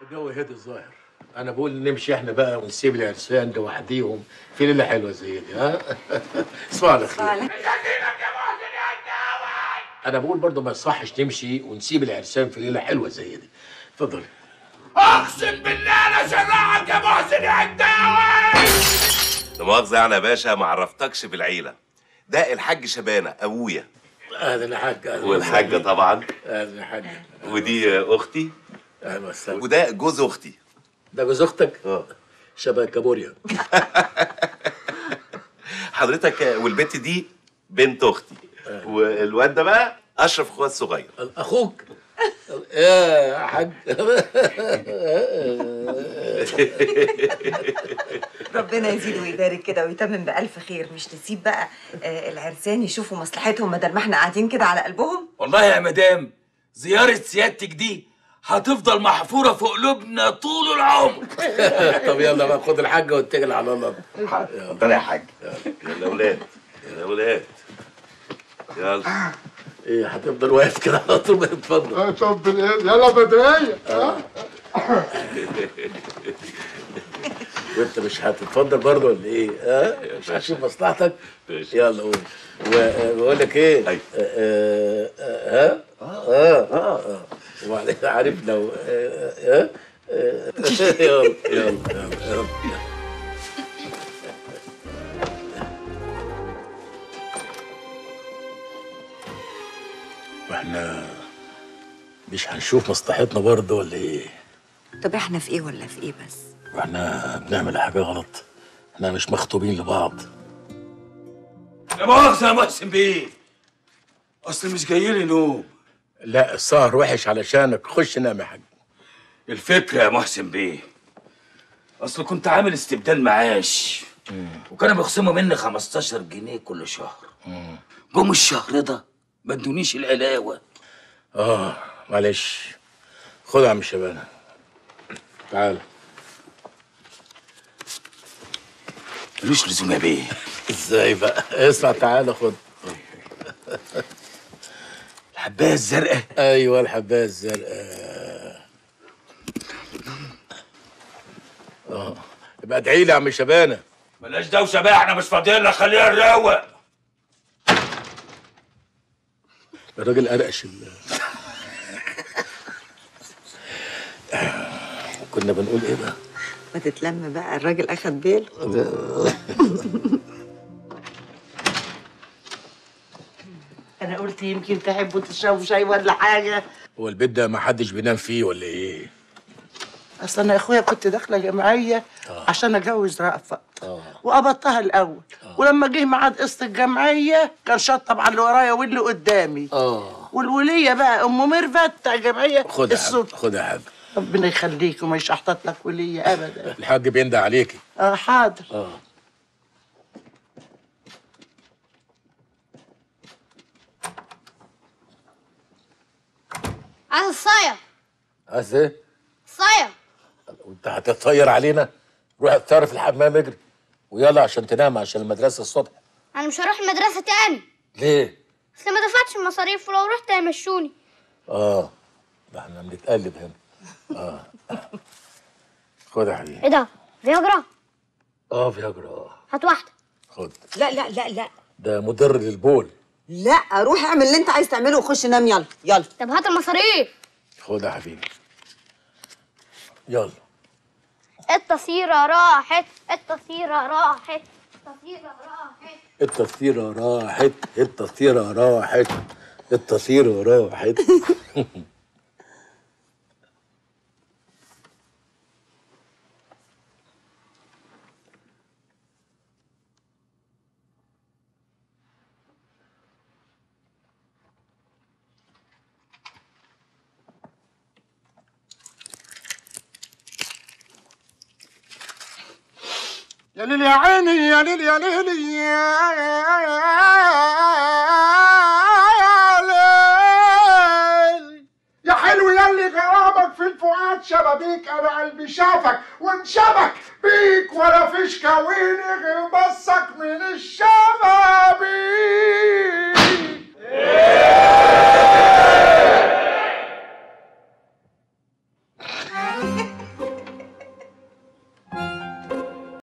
الجو هدي الظاهر انا بقول نمشي احنا بقى ونسيب العرسان لوحديهم في ليله حلوه زي دي ها اسمع على خير انا بقول برضه ما يصحش نمشي ونسيب العرسان في ليله حلوه زي دي اتفضل اقسم بالله انا شرعك يا محسن يا عداوي لا مؤاخذة يعني يا باشا ما عرفتكش بالعيلة ده الحاج شبانة أبويا اهلا يا حاج أهلاً والحاجة وسهلاً. طبعا اهلا يا حاج ودي أختي اهلا وسهلا وده جوز أختي ده جوز اختك اه شبه كابوريا حضرتك والبنت دي بنت أختي والواد ده بقى أشرف أخويا الصغير اخوك يا حاج ربنا يزيد ويبارك كده ويتمم بألف خير مش تسيب بقى آه، العرسان يشوفوا مصلحتهم بدل ما احنا قاعدين كده على قلبهم والله يا مدام زيارة سيادتك دي هتفضل محفورة في قلوبنا طول العمر طب يلا بقى خد الحاجه واتكل على الله اتفضل يا حاج يلا يا ولاد يلا يا ولاد يلا ايه هتفضل واقف كده على طول ما تتفضل طب يلا بدرية وانت مش هتتفضل برضه ولا ايه؟ ها؟ مش هتشوف مصلحتك؟ يلا قول وبقول لك ايه؟ أيوة. آه، آه، ها؟ اه اه وبعدين عارف لو آه، ها؟ آه، يلا يلا يلا يلا واحنا مش هنشوف مصلحتنا برضه ولا ايه؟ طب احنا في ايه ولا في ايه بس واحنا بنعمل حاجة غلط احنا مش مخطوبين لبعض لا مؤاخذة يا محسن بيه اصل مش جاي لي نوم لا السهر وحش علشانك خش نام يا حاج الفكرة يا محسن بيه اصل كنت عامل استبدال معاش وكانوا بيخصموا مني 15 جنيه كل شهر جم الشهر ده ما ادونيش العلاوة اه معلش خد يا عم شبانة تعال ملوش لزوم يا بيه ازاي بقى اسمع تعال خد الحباية الزرقاء ايوه الحبايه الزرقاء اه يبقى ادعي لي يا عم شبانه بلاش دوشة بقى احنا مش فاضيين لك خلينا نروق الراجل قرقش ال... كنا بنقول ايه بقى؟ ما تتلم بقى الراجل اخد باله انا قلت يمكن تحبوا تشربوا شاي ولا حاجه هو البيت ده ما حدش بينام فيه ولا ايه؟ اصل انا يا اخويا كنت داخله جمعيه عشان اتجوز رأفت وقبضتها الاول ولما جه ميعاد قسط الجمعيه كان شطب على اللي ورايا واللي قدامي اه والوليه بقى ام ميرفت بتاع الجمعيه خد يا حاج الصبح خد يا حاج ربنا يخليك وما يشحطط لك وليه ابدا الحاج بيندى عليكي اه حاضر اه عايز الصايع عايز ايه؟ الصايع وانت هتطير علينا؟ روح اتصرف الحمام اجري ويلا عشان تنام عشان المدرسه الصبح انا مش هروح المدرسه تاني ليه؟ اصل ما دفعتش المصاريف ولو رحت هيمشوني اه ده احنا بنتقلب هنا اه خد يا حبيبي ايه ده فياجرا اه فياجرا اه هات واحده خد لا لا لا لا ده مضر للبول لا روح اعمل اللي انت عايز تعمله وخش نام يلا يلا طب هات المصاريف خد يا حبيبي يلا التصيرة راحت التصيرة راحت التصيرة راحت التصيرة راحت التصيرة راحت التصيرة راحت يا ليل يا عيني يا ليل يا ليل يا ليل يا حلو يلي غرامك في الفؤاد شبابيك انا قلبي شافك وانشبك بيك ولا فيش كويني غير بصك من الشبابيك